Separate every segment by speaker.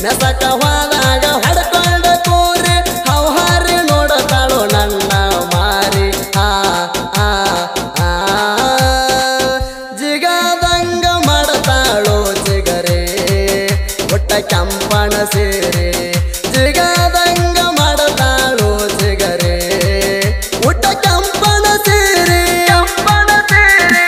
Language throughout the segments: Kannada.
Speaker 1: ನೆಸಕ ಹೋದಾಗ ಹೊಡ್ಕೊಂಡ ಕೂರಿ ಹೌಹಾರಿ ನೋಡತಾಳು ನನ್ನ ಮಾರಿ ಆ ಆ ಆ ಜಿಗದಂಗ ಮಾಡತಾಳು ಜಿಗರೆ ಒಟ್ಟ ಕೆಂಪಣ ಸೇರಿ ಜಿಗದಂಗ ಮಾಡತಾಳು ಜಿಗರೆ ಒಟ್ಟ ಕೆಂಪಣ ಸೇರಿ ಕೆಂಪಣ ಸೇರಿ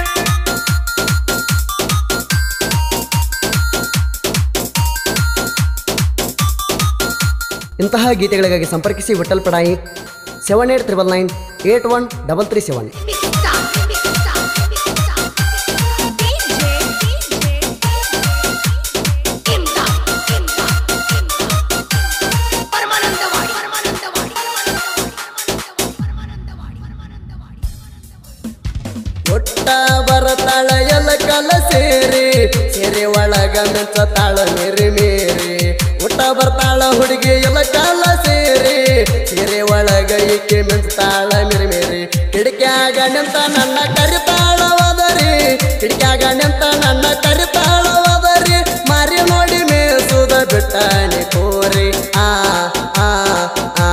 Speaker 1: ಇಂತಹ ಗೀತೆಗಳಿಗಾಗಿ ಸಂಪರ್ಕಿಸಿ Vithal Padai seven eight triple nine eight one double three seven ಒಟ್ಟ ಬರತಾಳ ಎಲ್ಲ ಕಲ ಸೇರಿ ಸೇರಿ ಒಳಗ ಮೆಚ್ಚತಾಳ ಮೇರಿ ಮೇರಿ ಒಟ್ಟ ಬರ್ತಾಳ ಹುಡುಗಿ ಎಲ್ಲ ಕಾಲ ಸೇರಿ ಸೇರಿ ಒಳಗ ಈಕೆ ಮೆಚ್ಚತಾಳ ಮೇರಿ ಮೇರಿ ಕಿಡಿಕ್ಯಾಗ ನಿಂತ ನನ್ನ ಕರಿತಾಳ ವದರಿ ಕಿಡಿಕ್ಯಾಗ ನಿಂತ ನನ್ನ ಕರಿತಾಳ ವದರಿ ಮಾರಿ ನೋಡಿ ಮೇಸುದ ಬಿಟ್ಟಾಣಿ ಕೋರಿ ಆ ಆ ಆ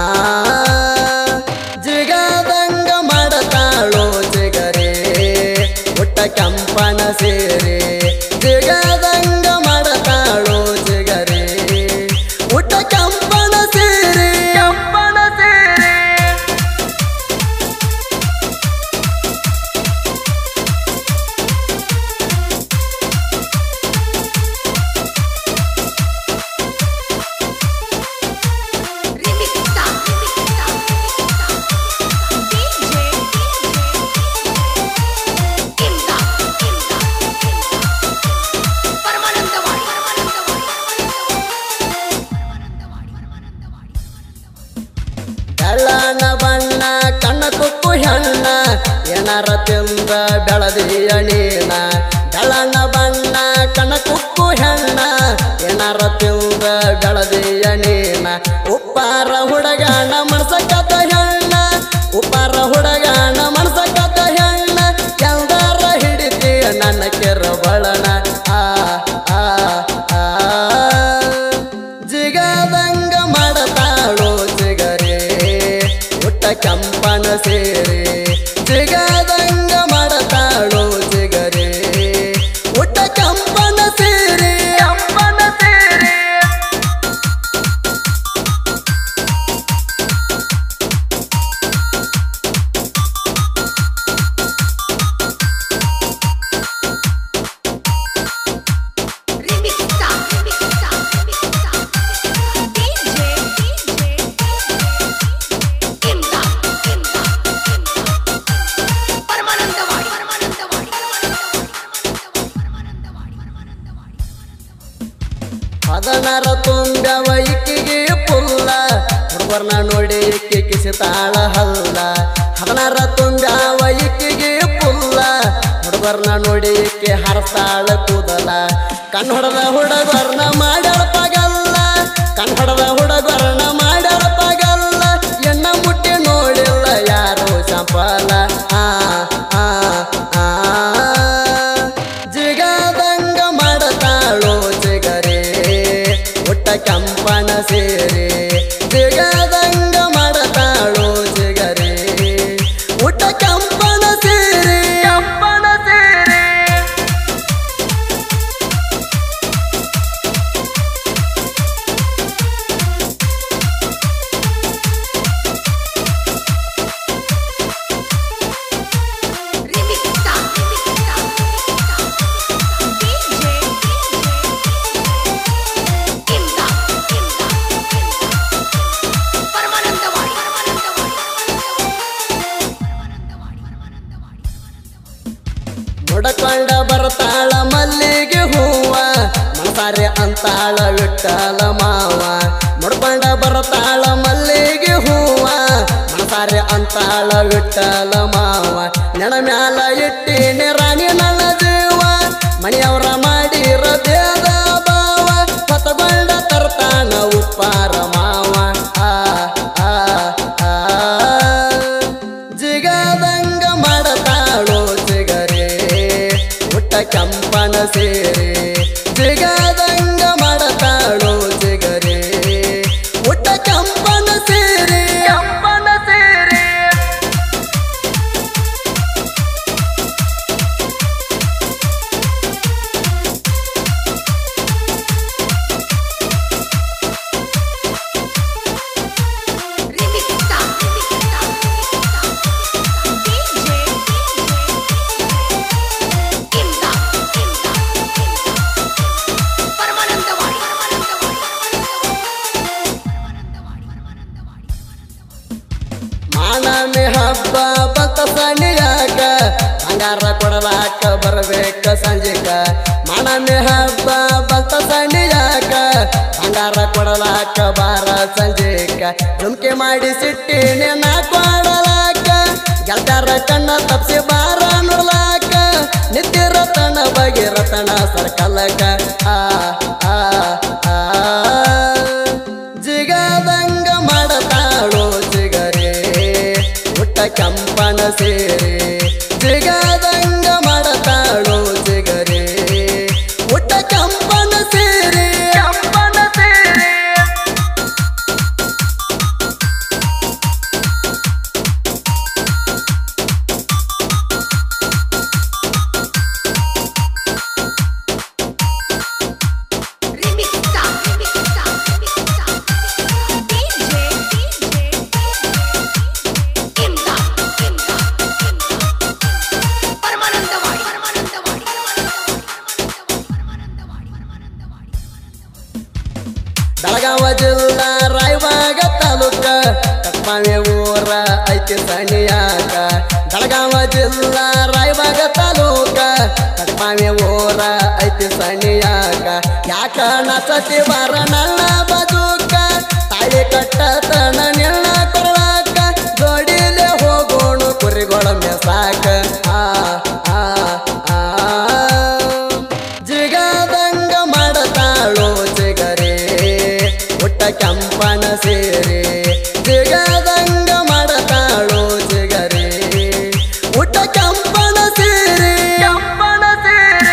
Speaker 1: ಜಿಗದಂಗ ಮಾಡತಾಳೋ ಜಿಗರೆ ಒಟ್ಟ ಕೆಂಪಣ ಸೇರಿ ಜಿಗದಂಗ ಮಾಡತಾಳೋ ಜಿಗರೆ ಒಟ್ಟ ಕೆಂಪಣ ಸೇರಿ ಕೆಂಪಣ ಸೇರಿ ಬೆಳ್ಳನ ಬಣ್ಣ ಕಣ್ಣ ಕುಕ್ಕು ಹೆಣ್ಣ ಏನಾರ ತಿಂದ ಬೆಳದಿಯ ನೀನ ಬೆಳ್ಳನ ಬಣ್ಣ ಕಣ್ಣ ಕುಕ್ಕು ಹೆಣ್ಣ ಏನಾರ ತಿಂದ ಬೆಳದಿಯ ನೀನ ಉಪ್ಪಾರ ಹುಡುಗನ ಮನಸಕತ ಹೆಣ್ಣ ಉಪ್ಪಾರ ಹುಡುಗನ ಮನಸಕತ ಹೆಣ್ಣ ಎಂದಾರ ಹಿಡಿತೀಯ ನನ್ನ ಕೆರಬಳನ ಆ ಆ ಆ ಜಿಗದಂಗ ಮಾಡತಾಳೋ ಜಿಗರೆ ಒಟ್ಟ ಕೆಂಪನ ಸೇರಿ ಜಿಗದಂಗ ಮಾಡತಾಳೋ ಜಿಗರೆ ಒಟ್ಟ ಕೆಂಪನ ಸೇರಿ ಕೆಂಪನ ಸೇರಿ ಹದನರ ತುಂಬ್ಯವ ಇಕ್ಕಿಗೆ ಪುಲ್ಲ ಹುಡುಗರ್ನ ನೋಡಿ ಇಕ್ಕಿ ಕಿಸಿತಾಳ ಹಲ್ಲ ಹದನರ ತುಂಬ್ಯವ ಇಕ್ಕಿಗೆ ಪುಲ್ಲ ಹುಡುಗರ್ನ ನೋಡಿ ಇಕ್ಕಿ ಹರಸ್ತಾಳ ಕೂದಲ ಕಣ್ಣು ಹೊಡೆದ ಹುಡುಗರ್ನ ಮಾಡ್ಯಾಳ ಪಗಲ್ಲ ಕಣ್ಣು ಹೊಡೆದ ಹುಡುಗರ್ನ ಮಾಡ್ಯಾಳ ಪಗಲ್ಲ ಎಣ್ಣ ಮುಟ್ಟಿ ನೋಡಿಲ್ಲ ಯಾರು ಚಂಪಲ ಆ ಆ ಆ ಜಿಗದಂಗ ಮಾಡತಾಳೋ ಜಿಗರೆ ಒಟ್ಟ ಕೆಂಪನ ಸೇರಿ ಜಿಗದಂಗ ಮಾಡತಾಳೋ ಜಿಗರೆ ಒಟ್ಟ ಕೆಂಪನ ಸೇರಿ ಕೆಂಪನ ಸೇರಿ ಮುಡಕೊಂಡ ಬರ್ತಾಳ ಮಲ್ಲಿಗೆ ಹೂವ ಮನಸಾರೆ ಅಂತಾಳ ವಿಠಲ ಮಾವ ಮುಡ್ಕೊಂಡ ಬರ್ತಾಳ ಮಲ್ಲಿಗೆ ಹೂವ ಮನಸಾರೆ ಅಂತಾಳ ವಿಠಲ ಮಾವ ನೆನ ಮ್ಯಾಲ ಇಟ್ಟಿನಿ ರಾಣಿ ನನ್ನ ಜೀವ ಮನೆಯವರ ಮಾಡಿರ ಭೇದ ಭಾವ ಹೊತ್ತಗೊಂಡ ತರ್ತಾನ ಉಪ್ಪಾರ ಮಾವ ಆ ಆ ಆ ಜಿಗದಂಗ ಮಾಡತಾಳೋ ಜಿಗರೆ ಒಟ್ಟ ಕೆಂಪನ ಸೇರಿ ಜಿಗದಂಗ ಮಾಡತಾಳೋ ಜಿಗರೆ ಕೊಡಲಾಕ ಬರ್ಬೇಕ ಸಂಜಿಕ ಮಣಮೆ ಹಬ್ಬ ಬಂತ ಸಂಡಿಯಾಕ ಬಂಗಾರ ಕೊಡಲಾಕ ಬಾರ ಸಂಜಿಕ ಜುಮ್ಕೆ ಮಾಡಿ ಸಿಟ್ಟಿನ ನಾ ಕೊಡಲಾಕ ಗೆಲ್ತಾರ ಕಣ್ಣ ತಪ್ಸಿ ಬಾರ ನೋಡ್ಲಾಕ ನಿತ್ಯ ರತನ ಬಗೆ ರತನ ಸರ್ಕಲಕ ಆ ಆ ಆ ಜಿಗದಂಗ ಮಾಡತಾಳೋ ಜಿಗರೇ ಊಟ ಕಂಪನ ಸೇರಿ ಜಿಗದಂಗ ಮಾಡತಾಳೋ ಜಿಗರೇ ಊಟ ಕಂಪನ ಸೇರಿ ಕಂಪನ ಸೇರಿ
Speaker 2: Remixta, remixta, remixta. DJ, DJ, Imda, Imda, Imda. Paramanandawadi, Paramanandawadi, Paramanandawadi, Paramanandawadi, Paramanandawadi.
Speaker 1: Belagavi ಜಿಲ್ಲಾ ರಾಯಬಾಗ ತಾಲೂಕ ಕಟ್ಮಾವಿ ಊರ ಐತಿ ಸಣಿಯಾಕ ಬೆಳಗಾವ ಜಿಲ್ಲಾ ರಾಯಬಾಗ ತಾಲೂಕ ಕಟ್ಮಾವಿ ಊರ ಐತಿ ಸಣಿಯಾಕ ಯಾಕ ನಸತಿ ಬಾರ ನನ್ನ ಬದುಕ ತಾಯಿ ಕಟ್ಟತನ ನಿನ್ನ ಕೊರಳಾಕ ಜೋಡಿಲೆ ಹೋಗೋಣ ಕುರಿಗಳ ಮೆಸಾಕ ಆ ಆ ಆ ಜಿಗದಂಗ ಮಾಡತಾಳೋ ಜಿಗರೇ ಹುಟ್ಟ ಕೆಂಪನ ಸೇರಿ ಜಿಗದಂಗ ಮಾಡತಾಳೋ ಜಿಗರೇ ಹುಟ್ಟ ಕೆಂಪನ ಸೇರಿ ಕೆಂಪನ ಸೇರಿ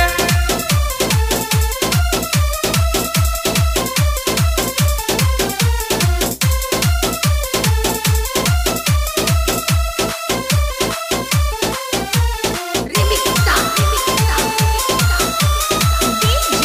Speaker 2: Remixta, remixta, remixta. DJ,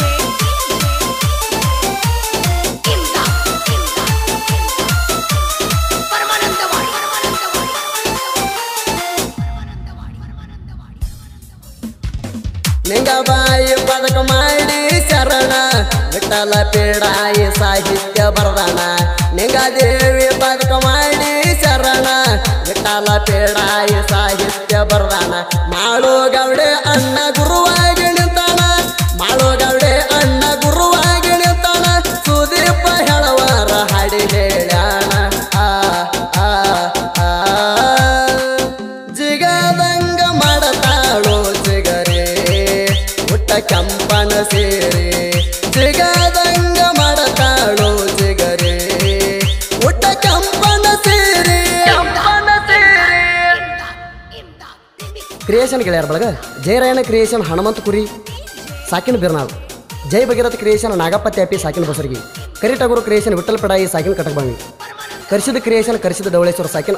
Speaker 2: DJ, Imda, Imda, Imda. Paramanandawadi, Paramanandawadi, Paramanandawadi, Paramanandawadi, Paramanandawadi.
Speaker 1: ನಿಂಗಬಾಯಿ ಪದಕ ಮಾಡಿ ಶರಣ ವಿಠಲ ಪೀಡಾಯಿ ಸಾಹಿತ್ಯ ಬರದಾನ ನಿಂಗದೇವಿ ಪದಕ ಮಾಡಿ ಶರಣ ವಿಠಲ ಪೀಡಾಯಿ ಸಾಹಿತ್ಯ ಬರದಾನ ಮಾಳು ಗೌಡೆ ಅಣ್ಣ ಗುರುವಾಗಿ ನಿಂತಾನ ಮಾಳು ಗೌಡೆ ಅಣ್ಣ ಗುರುವಾಗಿ ನಿಂತಾನ ಸುದೀಪ ಹೇಳವಾರ ಹಾಡಿ ಹೇಳ್ಯಾನ ಆ ಆ ಆ ಜಿಗದಂಗ ಮಾಡತಾಳೋ ಜಿಗರೇ ಹುಟ್ಟ ಕಂಪನ ಸೇರಿ ಜಿಗದಂಗ ಮಾಡತಾಳೋ ಜಿಗರೇ ಹುಟ್ಟ ಕಂಪನ ಸೇರಿ ಕಂಪನ ಸೇರಿ
Speaker 2: Imda, remix.
Speaker 1: ಕ್ರಿಯೇಷನ್ ಗೆಳೆಯರ ಬಳಗ ಜಯರಾಯಣ ಕ್ರಿಯೇಷನ್ ಹನುಮಂತ ಕುರಿ ಸಾಕಿನ ಬಿರ್ನಾಳ್ ಜೈ ಭಗೀರಥ ಕ್ರಿಯೇಷನ್ ನಾಗಪ್ಪ ತ್ಯಾಪಿ ಸಾಕಿನ ಬಸರ್ಗಿ ಕರಿಟಗುರು ಕ್ರಿಯೇಷನ್ ವಿಠಲ್ ಪಡಾಯಿ ಸಾಕಿನ ಕಟಕಬಾವಿ ಕರ್ಸಿದ ಕ್ರಿಯೇಷನ್ ಕರ್ಸಿದ ಡವಳೇಶ್ವರ ಸಾಕಿನ